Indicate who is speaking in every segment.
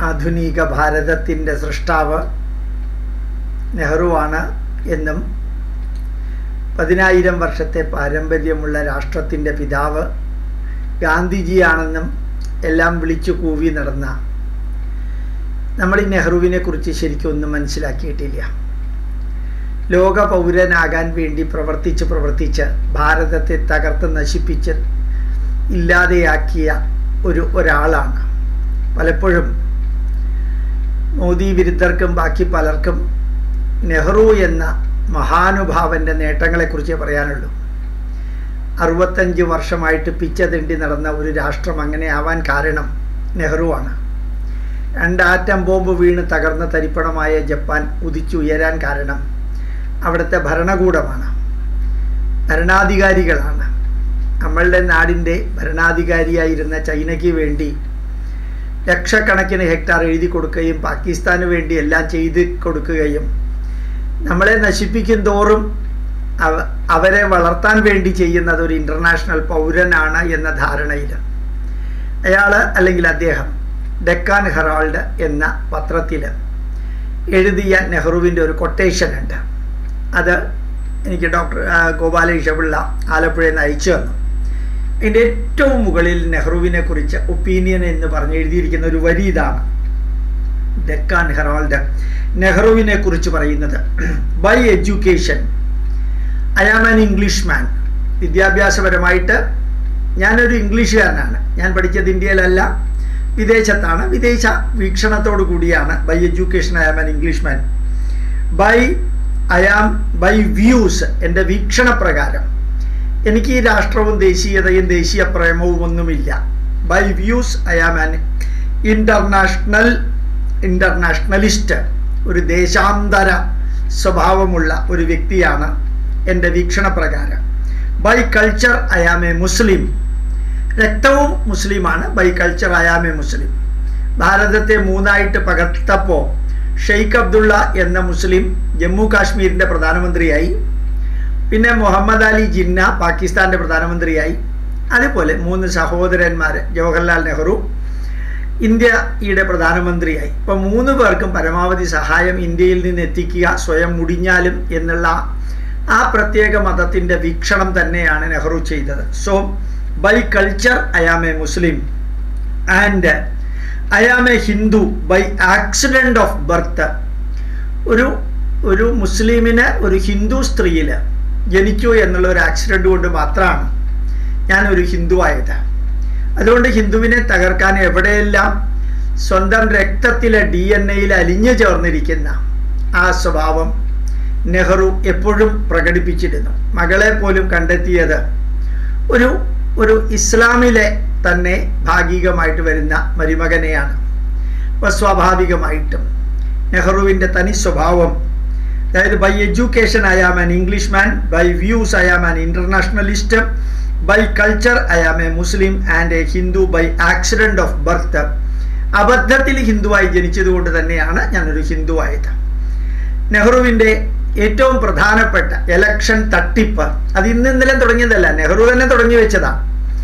Speaker 1: ആധുനിക ഭാരതത്തിൻ്റെ സൃഷ്ടാവ് നെഹ്റുവാണ് എന്നും പതിനായിരം വർഷത്തെ പാരമ്പര്യമുള്ള രാഷ്ട്രത്തിൻ്റെ പിതാവ് ഗാന്ധിജിയാണെന്നും എല്ലാം വിളിച്ചു കൂവി നടന്ന നമ്മൾ ഈ നെഹ്റുവിനെ കുറിച്ച് ശരിക്കും ഒന്നും മനസ്സിലാക്കിയിട്ടില്ല ലോക പൗരനാകാൻ വേണ്ടി പ്രവർത്തിച്ച് പ്രവർത്തിച്ച് ഭാരതത്തെ തകർത്ത് നശിപ്പിച്ച് ഇല്ലാതെയാക്കിയ ഒരു ഒരാളാണ് പലപ്പോഴും മോദി വിരുദ്ധർക്കും ബാക്കി പലർക്കും നെഹ്റു എന്ന മഹാനുഭാവൻ്റെ നേട്ടങ്ങളെക്കുറിച്ചേ പറയാനുള്ളൂ അറുപത്തഞ്ച് വർഷമായിട്ട് പിച്ചതെണ്ടി നടന്ന ഒരു രാഷ്ട്രം അങ്ങനെ ആവാൻ കാരണം നെഹ്റുവാണ് രണ്ട് ആറ്റം ബോംബ് വീണ് തകർന്ന തരിപ്പണമായ ജപ്പാൻ ഉദിച്ചുയരാൻ കാരണം അവിടുത്തെ ഭരണകൂടമാണ് ഭരണാധികാരികളാണ് നമ്മളുടെ നാടിൻ്റെ ഭരണാധികാരിയായിരുന്ന ചൈനയ്ക്ക് വേണ്ടി ലക്ഷക്കണക്കിന് ഹെക്ടാർ എഴുതി കൊടുക്കുകയും പാകിസ്ഥാന് വേണ്ടി എല്ലാം ചെയ്ത് കൊടുക്കുകയും നമ്മളെ നശിപ്പിക്കും തോറും അവ അവരെ വളർത്താൻ വേണ്ടി ചെയ്യുന്നത് ഒരു ഇൻ്റർനാഷണൽ പൗരനാണ് എന്ന ധാരണയിൽ അയാൾ അല്ലെങ്കിൽ അദ്ദേഹം ഡെക്കാൻ ഹെറാൾഡ് എന്ന പത്രത്തിൽ എഴുതിയ നെഹ്റുവിൻ്റെ ഒരു കൊട്ടേഷൻ ഉണ്ട് അത് എനിക്ക് ഡോക്ടർ ഗോപാലകൃഷ്ണപിള്ള ആലപ്പുഴയിൽ നിന്ന് അയച്ചു തന്നു അതിൻ്റെ ഏറ്റവും മുകളിൽ നെഹ്റുവിനെ കുറിച്ച് ഒപ്പീനിയൻ എന്ന് പറഞ്ഞ് എഴുതിയിരിക്കുന്ന ഒരു വരി ഇതാണ് ഡെക്കാൻ ഹെറാൾഡ് നെഹ്റുവിനെ കുറിച്ച് പറയുന്നത് by education I am an English man വിദ്യാഭ്യാസപരമായിട്ട് ഞാനൊരു ഇംഗ്ലീഷുകാരനാണ് ഞാൻ പഠിച്ചത് ഇന്ത്യയിലല്ല വിദേശത്താണ് വിദേശ വീക്ഷണത്തോടു കൂടിയാണ് by education I am an English man by I am by views എൻ്റെ വീക്ഷണപ്രകാരം എനിക്ക് ഈ രാഷ്ട്രവും ദേശീയതയും ദേശീയ പ്രേമവും ഒന്നുമില്ല by views I am an international internationalist ഒരു ദേശാന്തര സ്വഭാവമുള്ള ഒരു വ്യക്തിയാണ് എൻ്റെ വീക്ഷണപ്രകാരം by culture I am a Muslim രക്തവും മുസ്ലിമാണ് by culture I am a Muslim ഭാരതത്തെ മൂന്നായിട്ട് പകർത്തപ്പോൾ ഷെയ്ഖ് അബ്ദുള്ള എന്ന മുസ്ലിം ജമ്മു കാശ്മീരിൻ്റെ പ്രധാനമന്ത്രിയായി പിന്നെ മുഹമ്മദ് അലി ജിന്ന പാകിസ്ഥാൻ്റെ പ്രധാനമന്ത്രിയായി അതുപോലെ മൂന്ന് സഹോദരന്മാർ ജവഹർലാൽ നെഹ്റു ഇന്ത്യയുടെ പ്രധാനമന്ത്രിയായി ഇപ്പം മൂന്ന് പേർക്കും പരമാവധി സഹായം ഇന്ത്യയിൽ നിന്ന് എത്തിക്കുക സ്വയം മുടിഞ്ഞാലും എന്നുള്ള ആ പ്രത്യേക മതത്തിൻ്റെ വീക്ഷണം തന്നെയാണ് നെഹ്റു ചെയ്തത് so by culture I am a Muslim and I am a Hindu by accident of birth ഒരു ഒരു മുസ്ലിമിന് ഒരു ഹിന്ദു സ്ത്രീയിൽ ജനിച്ചു എന്നുള്ള ഒരു ആക്സിഡൻ്റ് കൊണ്ട് മാത്രമാണ് ഞാൻ ഒരു ഹിന്ദു ആയത് അതുകൊണ്ട് ഹിന്ദുവിനെ തകർക്കാൻ എവിടെയെല്ലാം സ്വന്തം രക്തത്തിലെ ഡി എൻ എയിൽ അലിഞ്ഞു ചേർന്നിരിക്കുന്ന ആ സ്വഭാവം നെഹ്റു എപ്പോഴും പ്രകടിപ്പിച്ചിരുന്നു മകളെ പോലും കണ്ടെത്തിയത് ഒരു ഒരു ഇസ്ലാമിലെ തന്നെ ഭാഗികമായിട്ട് വരുന്ന മരുമകനെയാണ് അപ്പോൾ സ്വാഭാവികമായിട്ടും നെഹ്റുവിൻ്റെ തനി സ്വഭാവം അതായത് by education I am an English man by views I am an internationalist by culture I am a Muslim and a Hindu by accident of birth അബദ്ധത്തിൽ ഹിന്ദുവായി ജനിച്ചതുകൊണ്ട് തന്നെയാണ് ഞാനൊരു ഹിന്ദു ആയത് നെഹ്റുവിൻ്റെ ഏറ്റവും പ്രധാനപ്പെട്ട എലക്ഷൻ തട്ടിപ്പ് അത് ഇന്ന് ഇന്നലെ തുടങ്ങിയതല്ല നെഹ്റു തന്നെ തുടങ്ങി വെച്ചതാണ്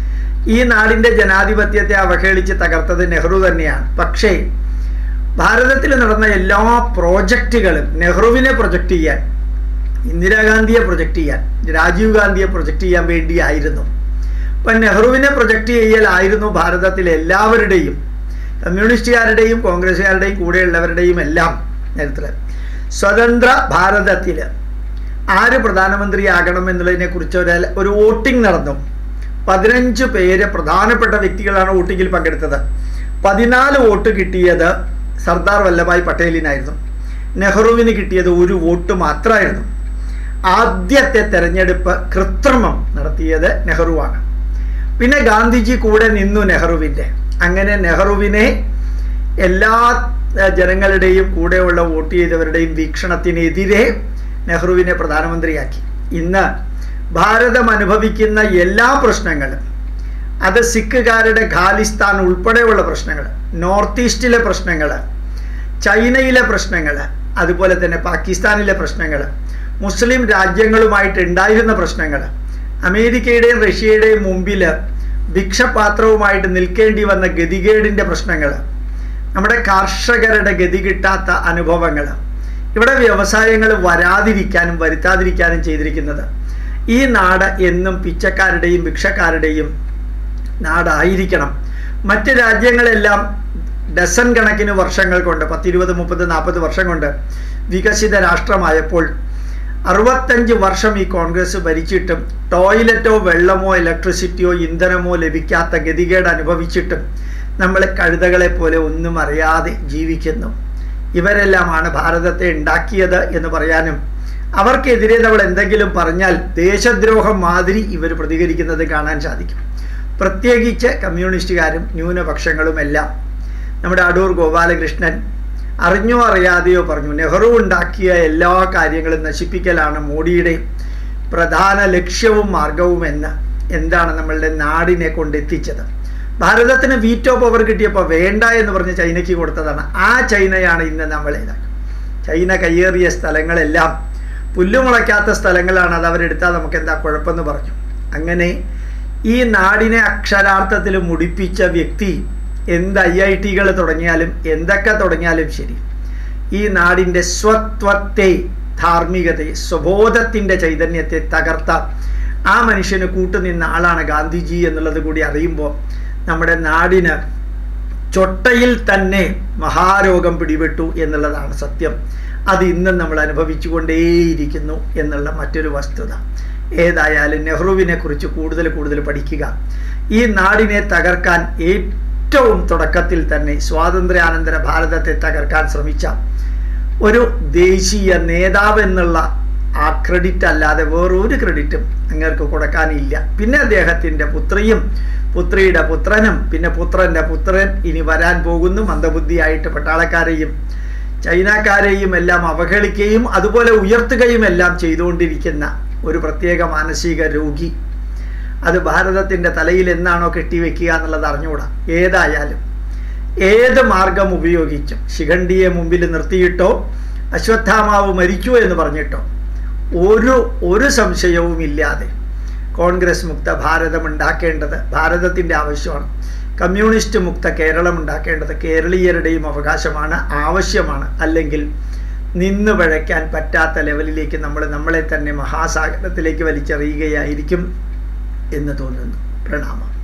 Speaker 1: ഈ നാടിൻ്റെ ജനാധിപത്യത്തെ അവഹേളിച്ച് തകർത്തത് നെഹ്റു തന്നെയാണ് പക്ഷേ ഭാരതത്തിൽ നടന്ന എല്ലാ പ്രോജക്റ്റുകളും നെഹ്റുവിനെ പ്രൊജക്റ്റ് ചെയ്യാൻ ഇന്ദിരാഗാന്ധിയെ പ്രൊജക്റ്റ് ചെയ്യാൻ രാജീവ് ഗാന്ധിയെ പ്രൊജക്റ്റ് ചെയ്യാൻ വേണ്ടിയായിരുന്നു അപ്പം നെഹ്റുവിനെ പ്രൊജക്റ്റ് ചെയ്യലായിരുന്നു ഭാരതത്തിലെ എല്ലാവരുടെയും കമ്മ്യൂണിസ്റ്റുകാരുടെയും കോൺഗ്രസ്സുകാരുടെയും കൂടെയുള്ളവരുടെയും എല്ലാം നേരത്തിൽ സ്വതന്ത്ര ഭാരതത്തിൽ ആര് പ്രധാനമന്ത്രിയാകണം എന്നുള്ളതിനെ കുറിച്ച് ഒരു ഒരു വോട്ടിംഗ് നടന്നു പതിനഞ്ച് പേര് പ്രധാനപ്പെട്ട വ്യക്തികളാണ് വോട്ടിങ്ങിൽ പങ്കെടുത്തത് പതിനാല് വോട്ട് കിട്ടിയത് സർദാർ വല്ലഭായ് പട്ടേലിനായിരുന്നു നെഹ്റുവിന് കിട്ടിയത് ഒരു വോട്ട് മാത്രമായിരുന്നു ആദ്യത്തെ തെരഞ്ഞെടുപ്പ് കൃത്രിമം നടത്തിയത് നെഹ്റുവാണ് പിന്നെ ഗാന്ധിജി കൂടെ നിന്നു നെഹ്റുവിൻ്റെ അങ്ങനെ നെഹ്റുവിനെ എല്ലാ ജനങ്ങളുടെയും കൂടെയുള്ള വോട്ട് ചെയ്തവരുടെയും വീക്ഷണത്തിനെതിരെ നെഹ്റുവിനെ പ്രധാനമന്ത്രിയാക്കി ഇന്ന് ഭാരതം അനുഭവിക്കുന്ന എല്ലാ പ്രശ്നങ്ങളും അത് സിഖുകാരുടെ ഖാലിസ്ഥാൻ ഉൾപ്പെടെയുള്ള പ്രശ്നങ്ങൾ നോർത്ത് ഈസ്റ്റിലെ പ്രശ്നങ്ങൾ ചൈനയിലെ പ്രശ്നങ്ങൾ അതുപോലെ തന്നെ പാകിസ്ഥാനിലെ പ്രശ്നങ്ങൾ മുസ്ലിം രാജ്യങ്ങളുമായിട്ട് ഉണ്ടായിരുന്ന പ്രശ്നങ്ങൾ അമേരിക്കയുടെയും റഷ്യയുടെയും മുമ്പിൽ ഭിക്ഷപാത്രവുമായിട്ട് നിൽക്കേണ്ടി വന്ന ഗതികേടിൻ്റെ പ്രശ്നങ്ങൾ നമ്മുടെ കർഷകരുടെ ഗതി കിട്ടാത്ത അനുഭവങ്ങൾ ഇവിടെ വ്യവസായങ്ങൾ വരാതിരിക്കാനും വരുത്താതിരിക്കാനും ചെയ്തിരിക്കുന്നത് ഈ നാട് എന്നും പിച്ചക്കാരുടെയും ഭിക്ഷക്കാരുടെയും നാടായിരിക്കണം മറ്റ് രാജ്യങ്ങളെല്ലാം ഡസൻ കണക്കിന് വർഷങ്ങൾ കൊണ്ട് പത്തിരുപത് മുപ്പത് നാൽപ്പത് വർഷം കൊണ്ട് വികസിത രാഷ്ട്രമായപ്പോൾ അറുപത്തഞ്ച് വർഷം ഈ കോൺഗ്രസ് ഭരിച്ചിട്ടും ടോയ്ലറ്റോ വെള്ളമോ ഇലക്ട്രിസിറ്റിയോ ഇന്ധനമോ ലഭിക്കാത്ത ഗതികേട് അനുഭവിച്ചിട്ടും നമ്മൾ കഴുതകളെ പോലെ ഒന്നും അറിയാതെ ജീവിക്കുന്നു ഇവരെല്ലാമാണ് ഭാരതത്തെ ഉണ്ടാക്കിയത് എന്ന് പറയാനും അവർക്കെതിരെ നമ്മൾ എന്തെങ്കിലും പറഞ്ഞാൽ ദേശദ്രോഹം മാതിരി ഇവർ പ്രതികരിക്കുന്നത് കാണാൻ സാധിക്കും പ്രത്യേകിച്ച് കമ്മ്യൂണിസ്റ്റുകാരും ന്യൂനപക്ഷങ്ങളുമെല്ലാം നമ്മുടെ അടൂർ ഗോപാലകൃഷ്ണൻ അറിഞ്ഞോ അറിയാതെയോ പറഞ്ഞു നെഹ്റു ഉണ്ടാക്കിയ എല്ലാ കാര്യങ്ങളും നശിപ്പിക്കലാണ് മോഡിയുടെ പ്രധാന ലക്ഷ്യവും മാർഗവും എന്ന് എന്താണ് നമ്മളുടെ നാടിനെ കൊണ്ടെത്തിച്ചത് ഭാരതത്തിന് വീറ്റോ പവർ കിട്ടിയപ്പോൾ വേണ്ട എന്ന് പറഞ്ഞ് ചൈനയ്ക്ക് കൊടുത്തതാണ് ആ ചൈനയാണ് ഇന്ന് നമ്മളേതാക്കുക ചൈന കയ്യേറിയ സ്ഥലങ്ങളെല്ലാം പുല്ലുമുളയ്ക്കാത്ത സ്ഥലങ്ങളാണ് അത് അവരെടുത്താൽ നമുക്ക് എന്താ കുഴപ്പമെന്ന് പറഞ്ഞു അങ്ങനെ ഈ നാടിനെ അക്ഷരാർത്ഥത്തിൽ മുടിപ്പിച്ച വ്യക്തി എന്ത് ഐ ഐ ടികൾ തുടങ്ങിയാലും എന്തൊക്കെ തുടങ്ങിയാലും ശരി ഈ നാടിൻ്റെ സ്വത്വത്തെ ധാർമ്മികതയെ സ്വബോധത്തിൻ്റെ ചൈതന്യത്തെ തകർത്ത ആ മനുഷ്യന് കൂട്ടുനിന്ന ആളാണ് ഗാന്ധിജി എന്നുള്ളത് കൂടി അറിയുമ്പോൾ നമ്മുടെ നാടിന് ചൊട്ടയിൽ തന്നെ മഹാരോഗം പിടിപെട്ടു എന്നുള്ളതാണ് സത്യം അത് ഇന്നും നമ്മൾ അനുഭവിച്ചു കൊണ്ടേയിരിക്കുന്നു എന്നുള്ള മറ്റൊരു വസ്തുത ഏതായാലും നെഹ്റുവിനെ കുറിച്ച് കൂടുതൽ കൂടുതൽ പഠിക്കുക ഈ നാടിനെ തകർക്കാൻ ഏറ്റവും തുടക്കത്തിൽ തന്നെ സ്വാതന്ത്ര്യാനന്തര ഭാരതത്തെ തകർക്കാൻ ശ്രമിച്ച ഒരു ദേശീയ നേതാവ് എന്നുള്ള ആ ക്രെഡിറ്റ് അല്ലാതെ വേറൊരു ക്രെഡിറ്റും അങ്ങേർക്ക് കൊടുക്കാനില്ല പിന്നെ അദ്ദേഹത്തിൻ്റെ പുത്രിയും പുത്രിയുടെ പുത്രനും പിന്നെ പുത്രൻ്റെ പുത്രൻ ഇനി വരാൻ പോകുന്നു മന്ദബുദ്ധിയായിട്ട് പട്ടാളക്കാരെയും ചൈനക്കാരെയും എല്ലാം അവഹേളിക്കുകയും അതുപോലെ ഉയർത്തുകയും എല്ലാം ചെയ്തുകൊണ്ടിരിക്കുന്ന ഒരു പ്രത്യേക മാനസിക രോഗി അത് ഭാരതത്തിൻ്റെ തലയിൽ എന്നാണോ കെട്ടിവെക്കുക എന്നുള്ളത് അറിഞ്ഞുകൂടാ ഏതായാലും ഏത് മാർഗം ഉപയോഗിച്ചും ശിഖണ്ഡിയെ മുമ്പിൽ നിർത്തിയിട്ടോ അശ്വത്ഥാമാവ് മരിച്ചു എന്ന് പറഞ്ഞിട്ടോ ഒരു ഒരു സംശയവും ഇല്ലാതെ കോൺഗ്രസ് മുക്ത ഭാരതം ഉണ്ടാക്കേണ്ടത് ഭാരതത്തിൻ്റെ ആവശ്യമാണ് കമ്മ്യൂണിസ്റ്റ് മുക്ത കേരളം ഉണ്ടാക്കേണ്ടത് കേരളീയരുടെയും അവകാശമാണ് ആവശ്യമാണ് അല്ലെങ്കിൽ നിന്ന് പഴയ്ക്കാൻ പറ്റാത്ത ലെവലിലേക്ക് നമ്മൾ നമ്മളെ തന്നെ മഹാസാഗരത്തിലേക്ക് വലിച്ചെറിയുകയായിരിക്കും എന്ന് തോന്നുന്നു പ്രണാമം